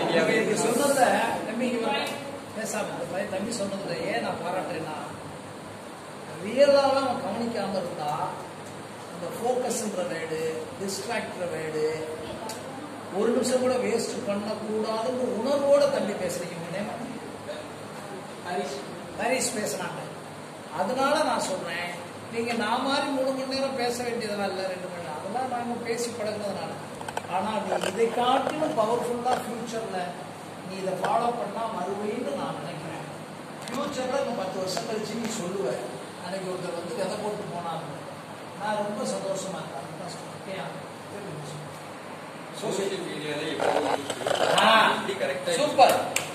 மீடியாவை நீங்க சொன்னத தம்பி இங்க வாங்க. பேசாம இந்த பையன் தம்பி சொன்னதுல ஏன் நான் பாராட்டுறேன்னா ரியலாக அவன் கவனிக்காம இருந்தா அந்த ஃபோக்கஸ்ன்ற வேர்டு டிஸ்ட்ராக்டர் வேர்டு ஒரு நிமிஷம் கூட வேஸ்ட் பண்ணக்கூடாதுன்ற உணர்வோட தம்பி பேசுறீங்க உங்க name என்ன? ஹரிஷ் பேசுனாங்க அதனால நான் சொல்றேன் நீங்க நான் மாதிரி மூணு மணி நேரம் பேச வேண்டியதெல்லாம் இல்லை ரெண்டு மணி நேரம் அதெல்லாம் நாங்க பேசி பழகுனதுனால ஆனா நீ இதை காட்டிலும் பவர்ஃபுல்லா ஃபியூச்சர்ல நீ இதை ஃபாலோ பண்ணா வருவீன்னு நான் நினைக்கிறேன் ஃபியூச்சர்ல இன்னும் பத்து வருஷம் கழிச்சு நீ சொல்லுவ அன்னைக்கு ஒருத்தர் வந்து விதை போட்டு போனாங்க நான் ரொம்ப சந்தோஷமா இருக்கேன் அதுதான் சொல்றேன். ஓகேயா? திரும்பி சொல்லு. சோசியல் மீடியால எப்படி ஆ, எப்படி கரெக்டா சூப்பர்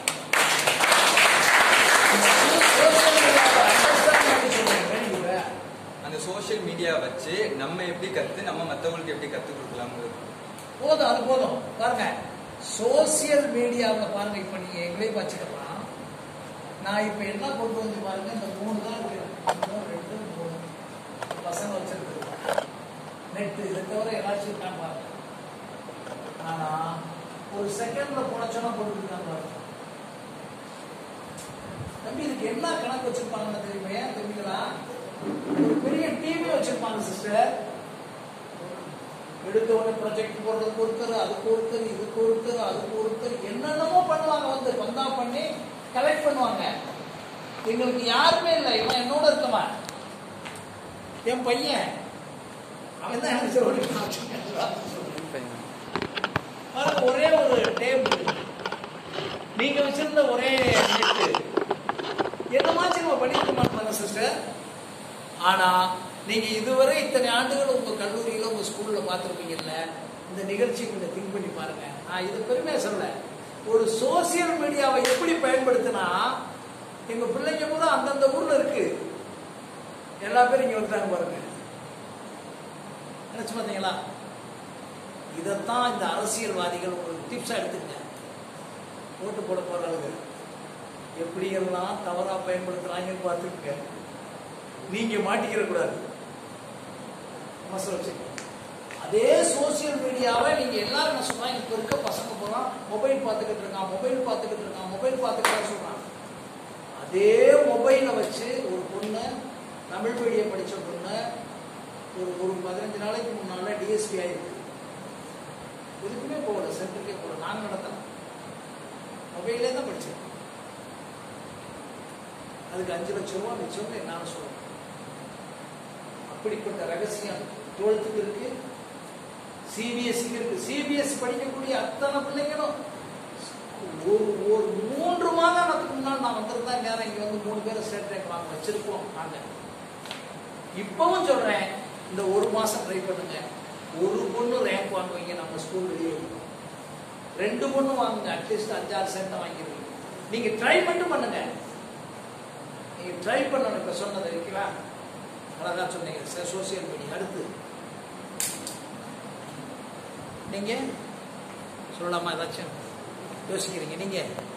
வெரி குட் அந்த சோஷியல் மீடியா வச்சு நம்ம எப்படி கத்து நம்ம மத்தவங்களுக்கு எப்படி கத்து கொடுக்கலாம்ங்கிறது போதும் அது போதும் பாருங்க சோசியல் மீடியாவில் பாருங்க இப்ப நீங்க எங்களையும் வச்சுக்கலாம் நான் இப்ப என்ன கொண்டு வந்து பாருங்க இந்த மூணு தான் இருக்கு ஒண்ணு, ரெண்டு மூணு பசங்க வச்சிருக்கு நெட் இதை தவிர ஏதாச்சும் இருக்கான்னு பாருங்க ஆனா ஒரு செகண்ட்ல புனைச்சோன்னா போட்டுருக்காங்க பாருங்க தம்பி இதுக்கு என்ன கணக்கு வச்சிருப்பாங்கன்னு தெரியுமா ஏன் தெரியுங்களா ஒரு பெரிய டிவி வச்சிருப்பாங்க சிஸ்டர் எடுத்த உடனே ப்ரொஜெக்ட் போடுறதுக்கு ஒருத்தர் அதுக்கு ஒருத்தர் இதுக்கு ஒருத்தர் அதுக்கு ஒருத்தர் என்னென்னமோ பண்ணுவாங்க வந்து வந்தா பண்ணி கலெக்ட் பண்ணுவாங்க எங்களுக்கு யாருமே இல்லை இவன் என்னோட இருக்கவன் என் பையன் அவன் தான் எனக்கு சொல்லி பாருங்க, ஒரே ஒரு டேபிள் நீங்க வச்சிருந்த ஒரே நெட்டு என்னமாச்சும் நம்ம பண்ணிருக்க மாட்டோம் சிஸ்டர் ஆனா நீங்க இதுவரை இத்தனை ஆண்டுகள் உங்க கல்லூரியில உங்க ஸ்கூல்ல பார்த்துருப்பீங்கல்ல இந்த நிகழ்ச்சி கொஞ்சம் திங்க் பண்ணி பாருங்க நான் இது பெருமையா சொல்ல ஒரு சோசியல் மீடியாவை எப்படி பயன்படுத்தினா எங்க பிள்ளைங்க கூட அந்தந்த ஊர்ல இருக்கு எல்லா பேரும் இங்க வந்துட்டாங்க பாருங்க நினைச்சு பார்த்தீங்களா இதைத்தான் இந்த அரசியல்வாதிகள் ஒரு டிப்ஸா எடுத்துங்க ஓட்டு போட போறாங்க எப்படி எல்லாம் தவறா பயன்படுத்துறாங்கன்னு பார்த்துக்க நீங்க மாட்டிக்கிற கூடாது மனசுல வச்சுக்கோங்க. அதே சோசியல் மீடியாவை நீங்க எல்லாரும் என்ன சொல்றாங்க இப்ப இருக்க பசங்க போலாம் மொபைல் பார்த்துக்கிட்டு இருக்கான் மொபைல் பார்த்துக்கிட்டு இருக்கான் மொபைல் பார்த்துக்கிட்டு சொல்றான் அதே மொபைலை வச்சு ஒரு பொண்ணு தமிழ் மீடியம் படிச்ச பொண்ணு ஒரு ஒரு பதினஞ்சு நாளைக்கு முன்னால டிஎஸ்பி ஆயிருக்கு எதுக்குமே போகல சென்டருக்கே போகல நான் நடத்தினேன் மொபைல்லே தான் படிச்சேன் அதுக்கு அஞ்சு லட்சம் ரூபா மிச்சம்னு என்னால சொல்லணும் அப்படிப்பட்ட ரகசியம் டுவெல்த்துக்கு இருக்கு சிபிஎஸ்சிக்கு இருக்கு சிபிஎஸ் படிக்கக்கூடிய அத்தனை பிள்ளைங்களும் ஒரு ஒரு மூன்று மாதத்துக்கு முன்னால் நான் வந்திருந்தா நேரம் இங்க வந்து மூணு பேரை ஸ்டேட் ரேங்க் வாங்க வச்சிருக்கோம் நாங்க இப்பவும் சொல்றேன் இந்த ஒரு மாசம் ட்ரை பண்ணுங்க ஒரு பொண்ணு ரேங்க் வாங்குவீங்க நம்ம ஸ்கூல் வெளியே ரெண்டு பொண்ணு வாங்குங்க அட்லீஸ்ட் அஞ்சாறு சென்ட் வாங்கிடுவீங்க நீங்க ட்ரை மட்டும் பண்ணுங்க நீங்க ட்ரை பண்ணணும் இப்ப சொன்னது இருக்கீங்களா அழகா சொன்னீங்க சோசியல் மீடியா அடுத்து நீங்க சொல்லலாமா ஏதாச்சும் யோசிக்கிறீங்க நீங்க